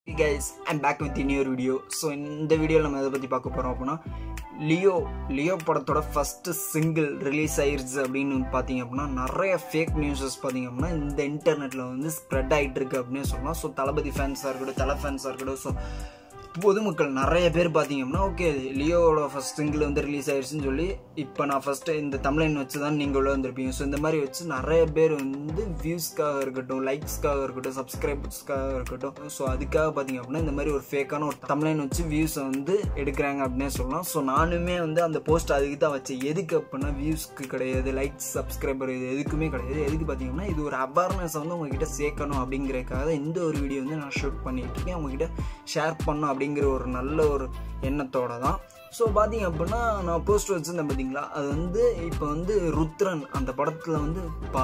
guys I'm back with இனியர் video so இந்த வீடியோவில் நம்ம எதை பற்றி பார்க்க போகிறோம் அப்படின்னா லியோ லியோ படத்தோட ஃபஸ்ட்டு சிங்கிள் ரிலீஸ் ஆயிருச்சு அப்படின்னு பார்த்தீங்க அப்படின்னா நிறைய ஃபேக் நியூஸஸ் பார்த்தீங்க அப்படின்னா இந்த இன்டர்நெட்டில் வந்து ஸ்ப்ரெட் ஆகிட்டு இருக்கு அப்படின்னு சொல்லலாம் ஸோ தளபதி ஃபேன்ஸாக இருக்கட்டும் தலை ஃபேன்ஸாக இருக்கட்டும் ஸோ பொதுமக்கள் நிறைய பேர் பார்த்தீங்கன்னா ஓகே லியோவோட ஃபஸ்ட் சிங்கிள் வந்து ரிலீஸ் ஆயிடுச்சுன்னு சொல்லி இப்போ நான் ஃபஸ்ட்டு இந்த தமிழன் வச்சு தான் நீங்கள் உள்ள வந்திருப்பீங்க ஸோ இந்த மாதிரி வச்சு நிறைய பேர் வந்து வியூஸ்க்காக இருக்கட்டும் லைக்ஸ்க்காக இருக்கட்டும் சப்ஸ்கிரைபர்ஸ்க்காக இருக்கட்டும் ஸோ அதுக்காக பார்த்தீங்க அப்படின்னா இந்த மாதிரி ஒரு ஃபேக்கான ஒரு தமிழன் வச்சு வியூஸை வந்து எடுக்கிறாங்க அப்படின்னே சொல்லலாம் ஸோ நானுமே வந்து அந்த போஸ்ட் அதுக்கு தான் வச்சேன் எதுக்கு அப்படின்னா வியூஸ்க்கு கிடையாது லைக்ஸ் சப்ஸ்கிரைபர் இது எதுக்குமே கிடையாது எதுக்கு பார்த்தீங்கன்னா இது ஒரு அவேர்னஸை வந்து உங்ககிட்ட சேர்க்கணும் அப்படிங்கிறதுக்காக தான் இந்த ஒரு வீடியோ வந்து நான் ஷூட் பண்ணிட்டு இருக்கேன் உங்ககிட்ட ஷேர் பண்ணணும் அப்படிங்கிற ஒரு நல்ல ஒரு எண்ணத்தோட தான் ஸோ பார்த்தீங்க அப்படின்னா நான் போஸ்ட் வச்சுருந்தேன் பார்த்தீங்களா அது வந்து இப்போ வந்து ருத்ரன் அந்த படத்தில் வந்து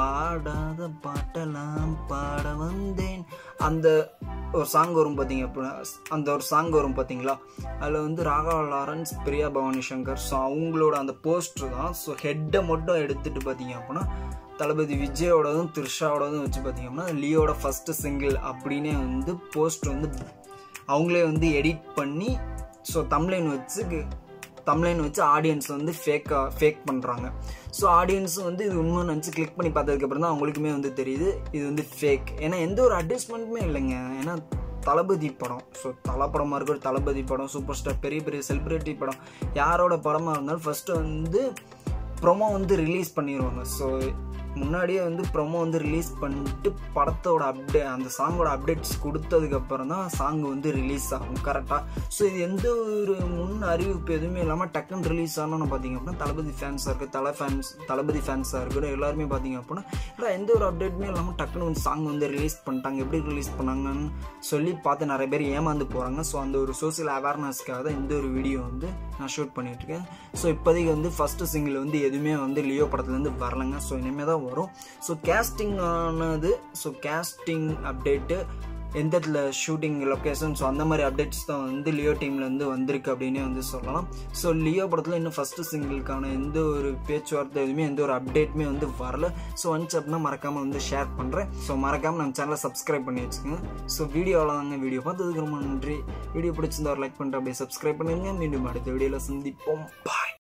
பாடாத பாட்டெல்லாம் பாட வந்தேன் அந்த ஒரு சாங் வரும் பார்த்தீங்க அப்படின்னா அந்த ஒரு சாங் வரும் பார்த்தீங்களா அதில் வந்து ராகவ லாரன்ஸ் பிரியா பவானி சங்கர் ஸோ அவங்களோட அந்த போஸ்டர் தான் ஸோ ஹெட்டை மட்டும் எடுத்துகிட்டு பார்த்தீங்க அப்படின்னா தளபதி விஜயோடதும் த்ரிஷாவோடதும் வச்சு பார்த்தீங்க அப்படின்னா லியோட ஃபஸ்ட்டு சிங்கிள் அப்படின்னே வந்து போஸ்ட் வந்து அவங்களே வந்து எடிட் பண்ணி ஸோ தமிழ்லைன் வச்சு தமிழ்லைன் வச்சு ஆடியன்ஸ் வந்து ஃபேக்காக ஃபேக் பண்ணுறாங்க ஸோ ஆடியன்ஸ் வந்து இது உண்மை நினச்சி கிளிக் பண்ணி பார்த்ததுக்கப்புறம் தான் அவங்களுக்குமே வந்து தெரியுது இது வந்து ஃபேக் ஏன்னா எந்த ஒரு அட்ஜஸ்ட்மெண்ட்டுமே இல்லைங்க ஏன்னா தளபதி படம் ஸோ தலை படமாக இருக்கட்டும் தளபதி படம் சூப்பர் ஸ்டார் பெரிய பெரிய செலிப்ரிட்டி படம் யாரோட படமாக இருந்தாலும் ஃபஸ்ட்டு வந்து ப்ரொமோ வந்து ரிலீஸ் பண்ணிடுவாங்க ஸோ முன்னாடியே வந்து ப்ரொமோ வந்து ரிலீஸ் பண்ணிட்டு படத்தோட அப்டே அந்த சாங்கோட அப்டேட்ஸ் கொடுத்ததுக்கப்புறம் தான் சாங் வந்து ரிலீஸ் ஆகும் கரெக்டாக ஸோ இது எந்த ஒரு முன் அறிவிப்பு எதுவுமே இல்லாமல் டக்குன்னு ரிலீஸ் ஆனோன்னு பார்த்தீங்க அப்படின்னா தளபதி ஃபேன்ஸாக இருக்குது தலை ஃபேன்ஸ் தளபதி ஃபேன்ஸாக இருக்கட்டும் எல்லாருமே பார்த்தீங்க அப்படின்னா எந்த ஒரு அப்டேட்டுமே இல்லாமல் டக்குன்னு வந்து சாங் வந்து ரிலீஸ் பண்ணிட்டாங்க எப்படி ரிலீஸ் பண்ணாங்கன்னு சொல்லி பார்த்து நிறைய பேர் ஏமாந்து போகிறாங்க ஸோ அந்த ஒரு சோசியல் அவேர்னஸ்க்காக தான் இந்த ஒரு வீடியோ வந்து நான் ஷூட் பண்ணிகிட்ருக்கேன் ஸோ இப்போதைக்கு வந்து ஃபஸ்ட்டு சிங்கிள் வந்து எதுவுமே வந்து லியோ படத்துலேருந்து வரலைங்க ஸோ இனிமேல் தான் வரும் ஸோ கேஸ்டிங் ஆனது ஸோ கேஸ்டிங் அப்டேட்டு எந்த இடத்துல ஷூட்டிங் லொக்கேஷன் ஸோ அந்த மாதிரி அப்டேட்ஸ் தான் வந்து லியோ டீம்லேருந்து வந்திருக்கு அப்படின்னே வந்து சொல்லலாம் ஸோ லியோ படத்தில் இன்னும் ஃபஸ்ட்டு சிங்கிளுக்கான எந்த ஒரு பேச்சுவார்த்தை எதுவுமே எந்த ஒரு அப்டேட்டுமே வந்து வரல ஸோ வந்துச்சு அப்படின்னா மறக்காமல் வந்து ஷேர் பண்ணுறேன் ஸோ மறக்காமல் நம்ம சேனலை சப்ஸ்கிரைப் பண்ணி வச்சுக்கோங்க ஸோ வீடியோவில் தாங்க வீடியோ பார்த்ததுக்கு ரொம்ப நன்றி வீடியோ பிடிச்சிருந்தா ஒரு லைக் பண்ணிட்டு அப்படியே சப்ஸ்கிரைப் பண்ணிடுங்க மீண்டும் அடுத்த வீடியோவில் சந்திப்போம் பாய்